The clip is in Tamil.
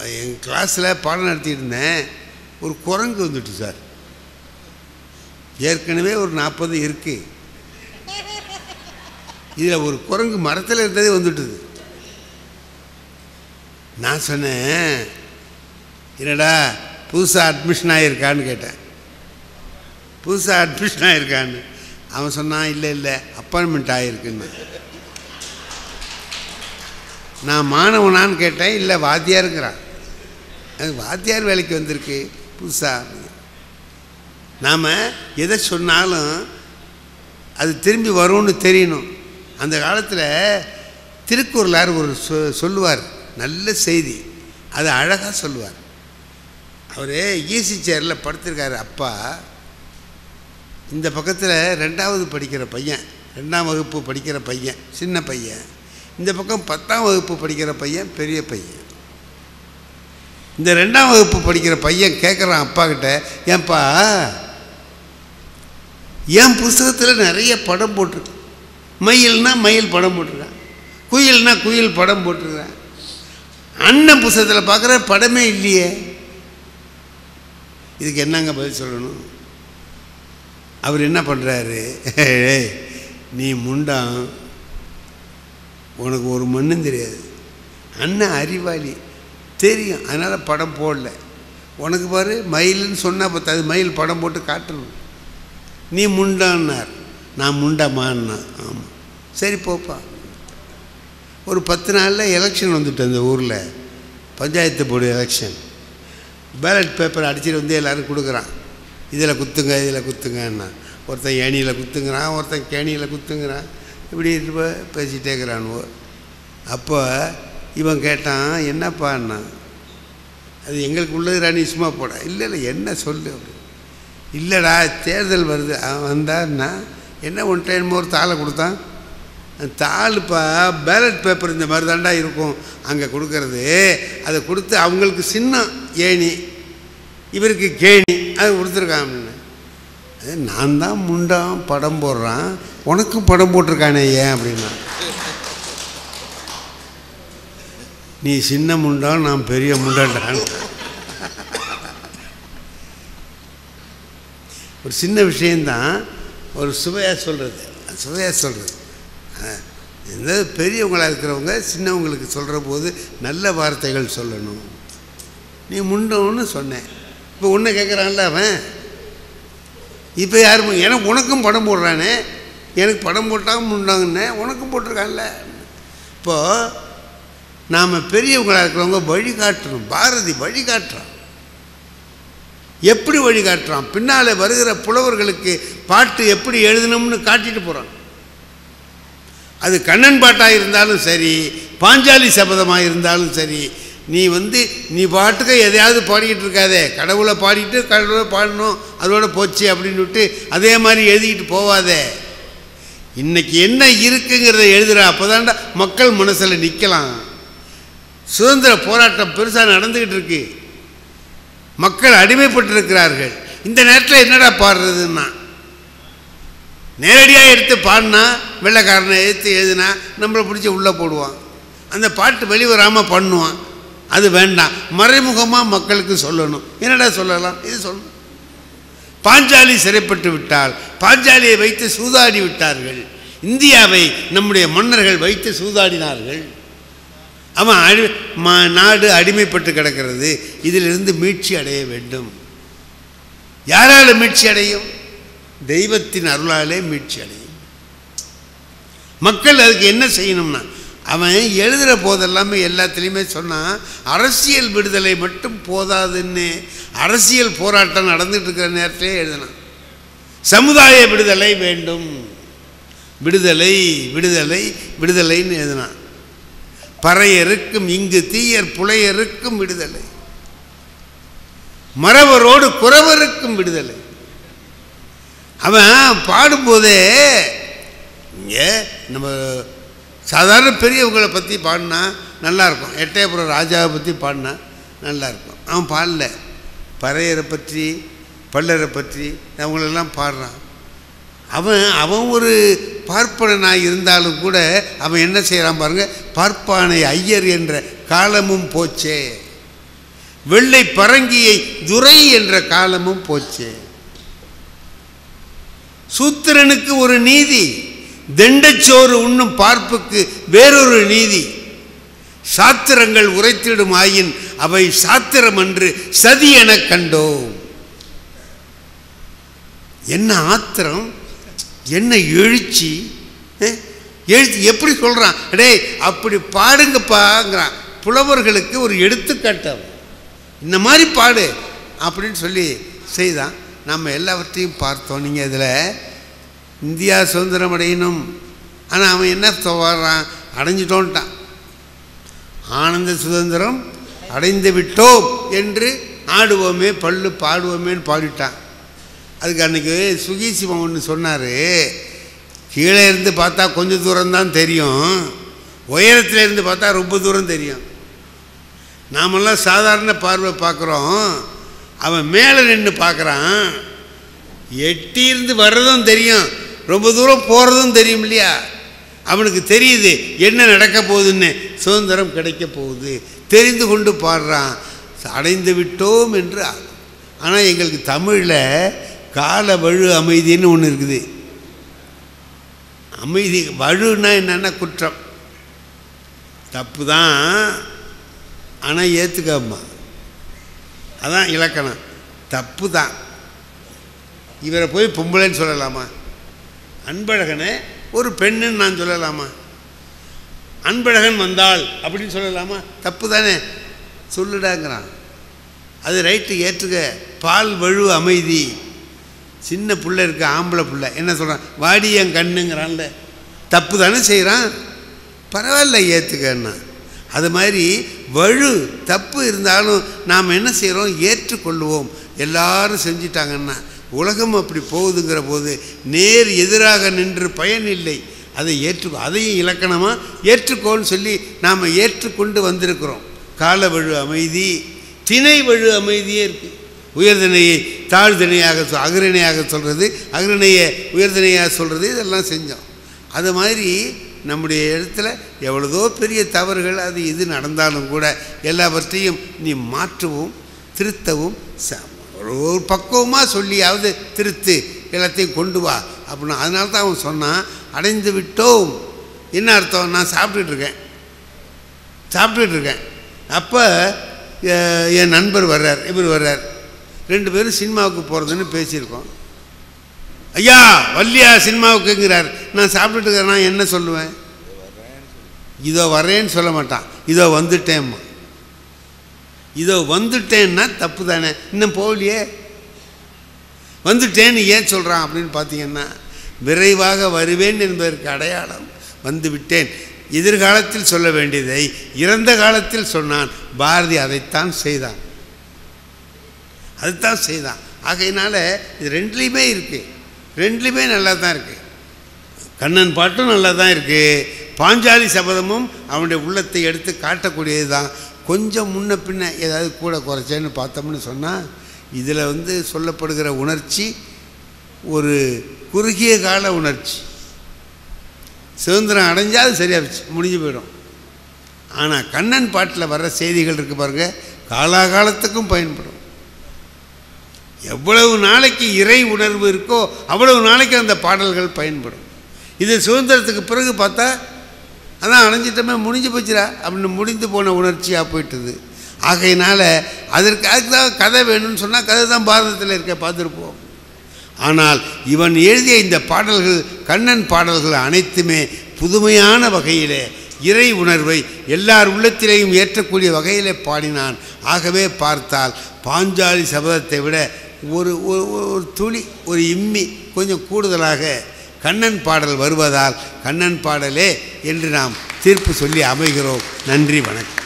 எங்கள் கிளாஸில் பாடம் நடத்திட்டு இருந்தேன் ஒரு குரங்கு வந்துட்டு சார் ஏற்கனவே ஒரு நாற்பது இருக்கு இதில் ஒரு குரங்கு மரத்தில் இருந்ததே வந்துட்டுது நான் சொன்னேன் என்னடா புதுசாக அட்மிஷன் ஆகியிருக்கான்னு கேட்டேன் புதுசாக அட்மிஷன் ஆகியிருக்கான்னு அவன் சொன்னான் இல்லை இல்லை அப்பாயின்மெண்ட் ஆகிருக்குன்னு நான் மாணவனான்னு கேட்டேன் இல்லை வாத்தியாருங்கிறான் அது வாத்தியார் வேலைக்கு வந்திருக்கு புதுசாக நாம் எதை சொன்னாலும் அது திரும்பி வரும்னு தெரியணும் அந்த காலத்தில் திருக்குறளார் ஒரு சொ சொல்லுவார் நல்ல செய்தி அதை அழகாக சொல்லுவார் அவர் ஈசி சேரில் படுத்திருக்காரு அப்பா இந்த பக்கத்தில் ரெண்டாவது படிக்கிற பையன் ரெண்டாம் வகுப்பு படிக்கிற பையன் சின்ன பையன் இந்த பக்கம் பத்தாம் வகுப்பு படிக்கிற பையன் பெரிய பையன் இந்த ரெண்டாம் வகுப்பு படிக்கிற பையன் கேட்குறான் அப்பா கிட்ட ஏன்பா என் புஸ்தகத்தில் நிறைய படம் போட்டிருக்கு மயில்னா மயில் படம் போட்டிருக்கான் குயில்னா குயில் படம் போட்டிருக்கான் அண்ணன் புஸ்தகத்தில் பார்க்குற படமே இல்லையே இதுக்கு என்னங்க பதில் சொல்லணும் அவர் என்ன பண்ணுறாரு நீ முண்டான் உனக்கு ஒரு மண்ணும் தெரியாது அண்ணன் அறிவாளி தெரியும் அதனால் படம் போடல உனக்கு பாரு மயில்னு சொன்னால் பத்தாது மயில் படம் போட்டு காட்டணும் நீ முண்டான்னார் நான் முண்டாமான்னா ஆமாம் சரி போப்பா ஒரு பத்து நாளில் எலெக்ஷன் வந்துட்டு அந்த ஊரில் panchayat board election ballot paper அடிச்சுட்டு வந்து எல்லோரும் கொடுக்குறான் இதில் குத்துங்க இதில் குத்துங்கன்னா ஒருத்தன் ஏணியில் குத்துங்கிறான் ஒருத்தன் கேணியில் குத்துங்கிறான் இப்படி இருப்ப பேசிகிட்டே இருக்கிறானுவோ அப்போ இவன் கேட்டான் என்னப்பான்னா அது எங்களுக்கு உள்ளது ராணி சும்மா போட இல்லை இல்லை என்ன சொல்லு அப்படி இல்லைடா தேர்தல் வருது அவன் வந்தான்னா என்ன ஒன் டைம் ஒரு தாளை கொடுத்தான் அந்த தாளுப்பா பேலட் பேப்பர் இந்த மாதிரி தாண்டா இருக்கும் அங்கே கொடுக்கறது அதை கொடுத்து அவங்களுக்கு சின்ன ஏணி இவருக்கு கேணி அது கொடுத்துருக்கான் அப்படின்னு அது நான் தான் முண்டான் படம் போடுறான் உனக்கும் படம் போட்டிருக்கானே ஏன் அப்படின்னா நீ சின்ன முண்டான் நான் பெரிய முண்டான்டான் ஒரு சின்ன விஷயந்தான் ஒரு சுவையாக சொல்கிறது சுவையாக சொல்கிறது எந்த பெரியவங்களாக இருக்கிறவங்க சின்னவங்களுக்கு சொல்கிற போது நல்ல வார்த்தைகள் சொல்லணும் நீ முண்டோன்னு சொன்னேன் இப்போ ஒன்று கேட்குறான்ல அவன் இப்போ யாரும் ஏன்னா உனக்கும் படம் போடுறானே எனக்கு படம் போட்டால் முண்டாங்கன்னே உனக்கும் போட்டிருக்கான்ல இப்போது நாம் பெரியவங்களாக இருக்கிறவங்க வழிகாட்டணும் பாரதி வழிகாட்டுறான் எப்படி வழிகாட்டுறான் பின்னால் வருகிற புலவர்களுக்கு பாட்டு எப்படி எழுதணும்னு காட்டிட்டு போகிறான் அது கண்ணன் பாட்டாக இருந்தாலும் சரி பாஞ்சாலி சபதமாக இருந்தாலும் சரி நீ வந்து நீ பாட்டுக்கு எதையாவது பாடிக்கிட்டு இருக்காதே கடவுளை பாடிட்டு கடவுளை பாடணும் அதோட போச்சு அப்படின்னு விட்டு அதே மாதிரி எழுதிக்கிட்டு போவாதே இன்னைக்கு என்ன இருக்குங்கிறத எழுதுகிற அப்போதான்டா மக்கள் மனசில் நிற்கலாம் சுதந்திர போராட்டம் பெருசாக நடந்துக்கிட்டு இருக்கு மக்கள் அடிமைப்பட்டிருக்கிறார்கள் இந்த நேரத்தில் என்னடா பாடுறதுன்னா நேரடியாக எடுத்து பாடினா வெள்ளைக்காரனை எடுத்து எழுதுனா நம்மளை பிடிச்சி உள்ளே போடுவான் அந்த பாட்டு வெளிவராமல் பண்ணுவான் அது வேண்டாம் மறைமுகமாக மக்களுக்கு சொல்லணும் என்னடா சொல்லலாம் இது சொல்லணும் பாஞ்சாலி சிறைப்பட்டு விட்டால் பாஞ்சாலியை வைத்து சூதாடி விட்டார்கள் இந்தியாவை நம்முடைய மன்னர்கள் வைத்து சூதாடினார்கள் அவன் அடி மா நாடு அடிமைப்பட்டு கிடக்கிறது இதிலிருந்து மீட்சி அடைய வேண்டும் யாரால் மீட்சி அடையும் தெய்வத்தின் அருளாலே மீட்சி அடையும் மக்கள் அதுக்கு என்ன செய்யணும்னா அவன் எழுதுகிற போதெல்லாமே எல்லாத்துலேயுமே சொன்னான் அரசியல் விடுதலை மட்டும் போதாதுன்னு அரசியல் போராட்டம் நடந்துட்டு இருக்கிற நேரத்திலே எழுதினான் சமுதாய விடுதலை வேண்டும் விடுதலை விடுதலை விடுதலைன்னு எழுதினான் பறையருக்கும் இங்கு தீயர் புலையருக்கும் விடுதலை மறவரோடு குறவருக்கும் விடுதலை அவன் பாடும்போதே இங்கே நம்ம சாதாரண பெரியவங்களை பற்றி பாடினா நல்லாயிருக்கும் எட்டயபுரம் ராஜாவை பற்றி பாடினா நல்லாயிருக்கும் அவன் பாடல பறையரை பற்றி பல்லரை பற்றி அவங்களெல்லாம் பாடுறான் அவன் அவன் ஒரு பார்ப்பனனாக இருந்தாலும் கூட அவன் என்ன செய்கிறான் பாருங்க பார்ப்பானை ஐயர் என்ற காலமும் போச்சே வெள்ளை பரங்கியை துரை என்ற காலமும் போச்சு சூத்திரனுக்கு ஒரு நீதி தெண்டச்சோறு உண்ணும் பார்ப்புக்கு வேறொரு நீதி சாத்திரங்கள் உரைத்திடும் ஆயின் அவை சாத்திரம் என்று சதி எனக் கண்டோம் என்ன ஆத்திரம் என்ன எழுச்சி அஹ், எழுச்சி எப்படி சொல்கிறான் டேய் அப்படி பாடுங்கப்பாங்கிறான் புலவர்களுக்கு ஒரு எடுத்துக்காட்டு அவன். இந்த மாதிரி பாடு அப்படின்னு சொல்லி செய்தான் நம்ம எல்லாவற்றையும் பார்த்தோம் நீங்கள் இதில் இந்தியா சுதந்திரம் அடையணும் ஆனால் அவன் என்ன வர்றான் அடைஞ்சிட்டோன்ட்டான் ஆனந்த சுதந்திரம் அடைந்து விட்டோம் என்று ஆடுவோமே பல்லு பாடுவோமேன்னு பாடிட்டான் அதுக்கு அன்றைக்கி சுகீசிவம் ஒன்று சொன்னார் கீழே இருந்து பார்த்தா கொஞ்சம் தூரம்தான் தெரியும் உயரத்தில் இருந்து பார்த்தா ரொம்ப தூரம் தெரியும் நாமெல்லாம் சாதாரண பார்வை பார்க்குறோம் அவன் மேலே நின்று பார்க்குறான் எட்டியிருந்து வர்றதும் தெரியும் ரொம்ப தூரம் போகிறதும் தெரியும் இல்லையா அவனுக்கு தெரியுது என்ன நடக்க போகுதுன்னு சுதந்திரம் கிடைக்க போகுது தெரிந்து கொண்டு பாடுறான் அடைந்து விட்டோம் என்று ஆனால் எங்களுக்கு தமிழில் கால வழு அமைதின்னு ஒன்று இருக்குது அமைதி வழுன்னா என்னென்னா குற்றம் தப்பு தான் ஆனால் ஏற்றுக்கம்மா அதான் இலக்கணம் தப்பு தான் இவரை போய் பொம்பளைன்னு சொல்லலாமா அன்பழகனை ஒரு பெண்ணுன்னு நான் சொல்லலாமா அன்பழகன் வந்தாள் அப்படின்னு சொல்லலாமா தப்பு தானே சொல்லுடாங்கிறான் அது ரைட்டு ஏற்றுக்க பால் வழு அமைதி சின்ன புள்ள இருக்க ஆம்பளை புள்ள என்ன சொல்கிறான் வாடி என் கண்ணுங்கிறான்ல தப்பு தானே செய்கிறான் பரவாயில்ல ஏற்றுக்கன்னா அது மாதிரி வழு தப்பு இருந்தாலும் நாம் என்ன செய்கிறோம் ஏற்றுக்கொள்வோம் எல்லாரும் செஞ்சிட்டாங்கன்னா உலகம் அப்படி போகுதுங்கிற போது நேர் எதிராக நின்று பயன் இல்லை அதை ஏற்றுக்கோ அதையும் இலக்கணமாக ஏற்றுக்கோன்னு சொல்லி நாம் ஏற்றுக்கொண்டு வந்திருக்கிறோம் கால வழு அமைதி திணை வழு அமைதியே இருக்குது உயர்திணையை தாழ்திணையாக சொல் அகிரணையாக சொல்கிறது அகிரணையை உயர்திணையாக சொல்கிறது இதெல்லாம் செஞ்சோம் அது மாதிரி நம்முடைய இடத்துல எவ்வளதோ பெரிய தவறுகள் அது இது நடந்தாலும் கூட எல்லாவற்றையும் நீ மாற்றவும் திருத்தவும் ச- ஒரு ஒரு பக்குவமாக சொல்லியாவது திருத்து எல்லாத்தையும் கொண்டு வா அப்படின்னு அதனால தான் அவன் சொன்னான் அடைந்து விட்டோம் என்ன அர்த்தம் நான் சாப்பிட்டுட்டு இருக்கேன் சாப்பிட்டுட்டு இருக்கேன் அப்போ என் நண்பர் வர்றார் இவர் வர்றார் ரெண்டு பேரும் சினிமாவுக்கு போகிறதுன்னு பேசியிருக்கோம் ஐயா வல்லியா சினிமாவுக்குங்கிறார் நான் சாப்பிட்டுட்டு இருக்கேன் நான் என்ன சொல்லுவேன் இதோ வரேன்னு சொல்ல மாட்டான் இதோ வந்துட்டேம்மா இதோ வந்துட்டேன்னா தப்பு தானே இன்னும் போகலையே வந்துட்டேன்னு ஏன் சொல்கிறான் அப்படின்னு பார்த்தீங்கன்னா விரைவாக வருவேன் என்பதற்கு அடையாளம் வந்து விட்டேன் எதிர்காலத்தில் சொல்ல வேண்டியதை இறந்த காலத்தில் சொன்னான் பாரதி அதைத்தான் செய்தான் அதுதான் செய்தான் ஆகையினால இது ரெண்டுலேயுமே இருக்குது ரெண்டுலேயுமே நல்லா தான் இருக்குது கண்ணன் பாட்டும் நல்லா தான் இருக்குது பாஞ்சாலி சபதமும் அவனுடைய உள்ளத்தை எடுத்து காட்டக்கூடியது தான் கொஞ்சம் முன்ன பின்ன ஏதாவது கூட குறைச்சேன்னு பார்த்தோம்னு சொன்னால் இதில் வந்து சொல்லப்படுகிற உணர்ச்சி ஒரு குறுகிய கால உணர்ச்சி சுதந்திரம் அடைஞ்சால் அது சரியாக போச்சு முடிஞ்சு போயிடும் ஆனால் கண்ணன் பாட்டில் வர்ற செய்திகள் இருக்கு பாருங்க காலாகாலத்துக்கும் பயன்படும் எவ்வளவு நாளைக்கு இறை உணர்வு இருக்கோ அவ்வளவு நாளைக்கு அந்த பாடல்கள் பயன்படும் இது சுதந்திரத்துக்கு பிறகு பார்த்தா அதான் அணைஞ்சிட்டமே முடிஞ்சு போச்சுடா அப்படின்னு முடிந்து போன உணர்ச்சியாக போயிட்டுது ஆகையினால அதற்கு அதுக்கு தான் கதை வேணும்னு சொன்னால் கதை தான் பாரதத்தில் இருக்க பார்த்துருப்போம் ஆனால் இவன் எழுதிய இந்த பாடல்கள் கண்ணன் பாடல்கள் அனைத்துமே புதுமையான வகையிலே இறை உணர்வை எல்லார் உள்ளத்திலேயும் ஏற்றக்கூடிய வகையிலே பாடினான் ஆகவே பார்த்தால் பாஞ்சாலி சபதத்தை விட ஒரு ஒரு ஒரு துளி ஒரு இம்மி கொஞ்சம் கூடுதலாக கண்ணன் பாடல் வருவதால் கண்ணன் பாடலே என்று நாம் தீர்ப்பு சொல்லி அமைகிறோம் நன்றி வணக்கம்